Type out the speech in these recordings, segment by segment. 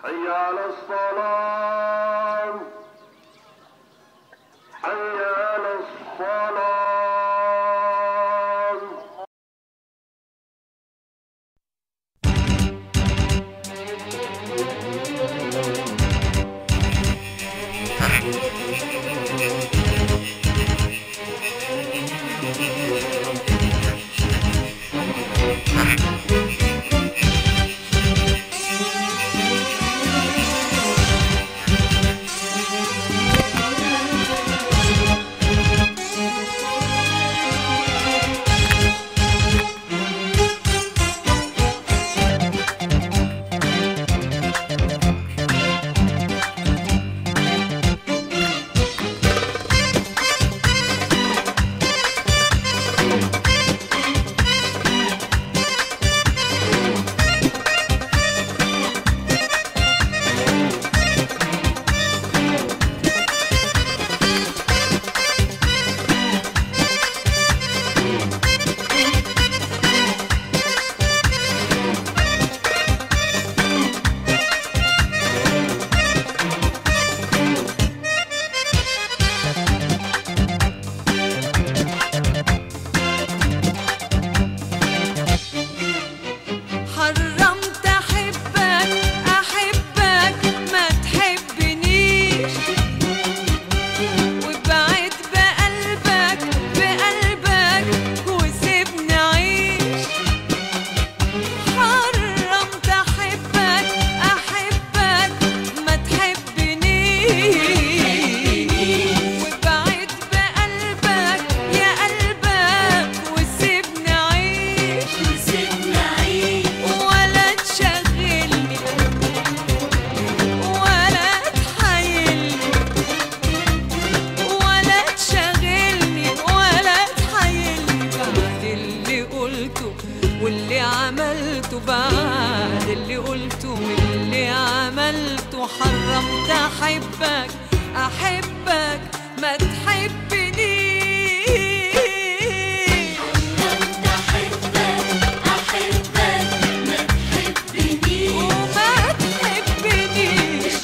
حي على الصلاة حي على الصلاة حرمت احبك احبك ما تحبنيش وابعد بقلبك بقلبك وسيبني اعيش حرمت احبك احبك ما تحبنيش وابعد بقلبك يا قلبك وسيبني اعيش ولا تشغلني ولا تحايلني ولا تشغلني ولا تحايلني بعد اللي قلته واللي عملته بعد اللي قلته واللي عملته حرمت احبك احبك ما تحبنيش وما تحبنيش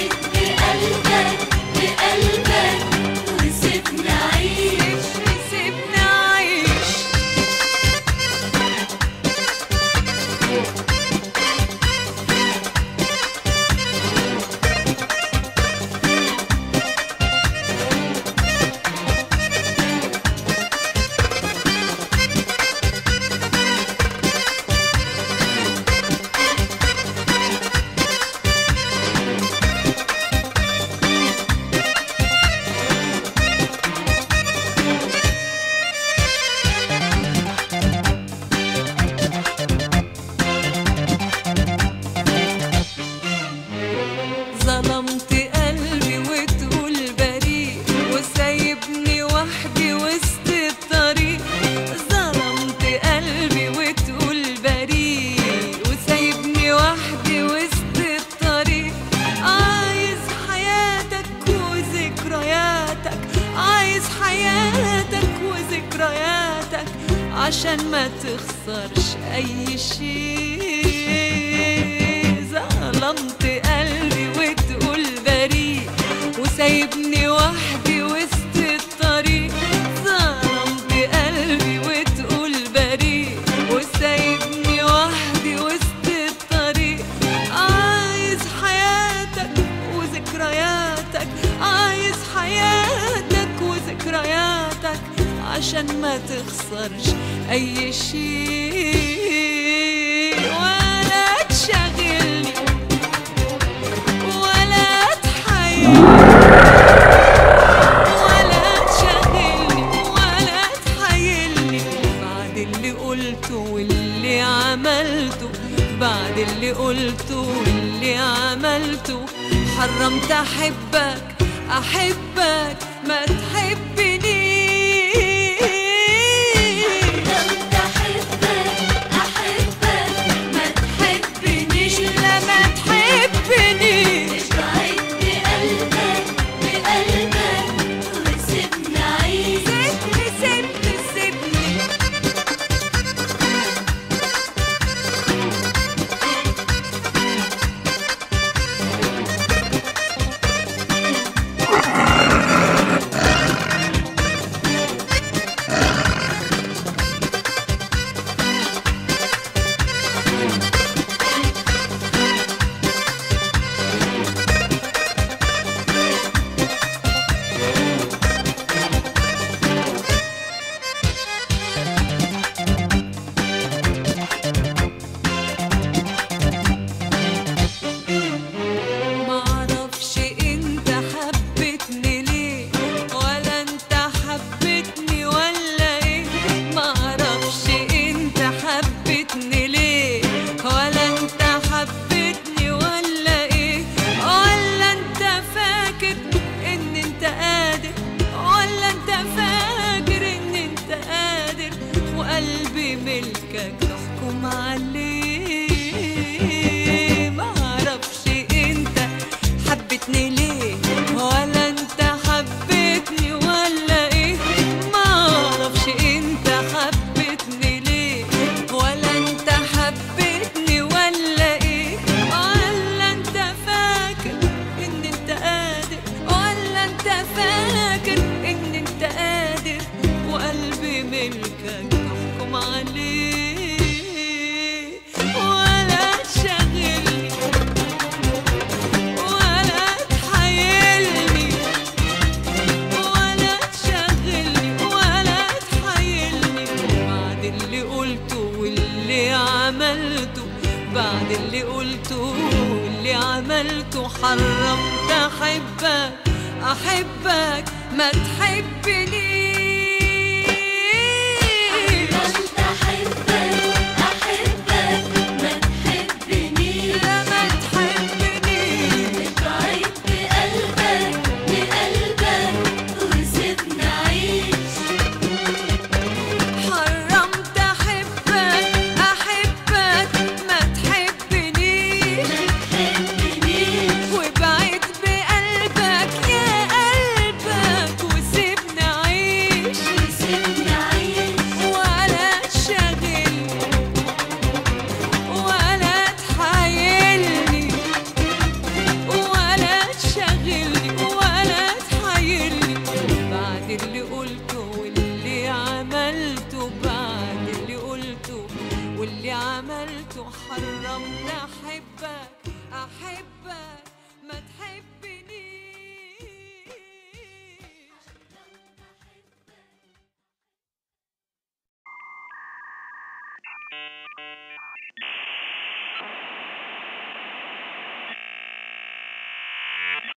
سيبني سيبني اعيش ظلمت قلبي وتقول بريء وسايبني وحدي وسط الطريق ظلمت قلبي وتقول بريء وسايبني وحدي وسط الطريق عايز حياتك وذكرياتك عايز حياتك وذكرياتك عشان ما تخسرش اي شيء ظلمت قلبي وتقول بريء وسايبني وحدي وسط الطريق ظلمت قلبي وتقول بريء وسايبني وحدي وسط الطريق عايز حياتك وذكرياتك عايز حياتك وذكرياتك عشان ما تخسرش اي شيء ولا تشغلني ولا تحيرني ولا تشغلني ولا تحايلني بعد اللي قلته واللي عملته بعد اللي قلته واللي عملته حرمت احبك احبك ما تحبنيش تحبنيش لا ما تحبنيش سيبني سيبني سيبني بعد اللي قلته واللي عملته حرمت احبك احبك ما تحبنيش حرمت أحبك أحبك ما تحبنيش لا ما تحبنيش ابعد بقلبك بقلبك وسيبني أعيش حرمت احبك احبك ما تحبنيش تحبنيش وبعد بقلبك يا قلبك وسيبني اعيش وسيبني أعيش ولا تشغلني ولا تحايلني ولا تشغلني ولا تحايلني بعد اللي قلته واللي عملته بعد اللي قلته واللي عملته حرمنا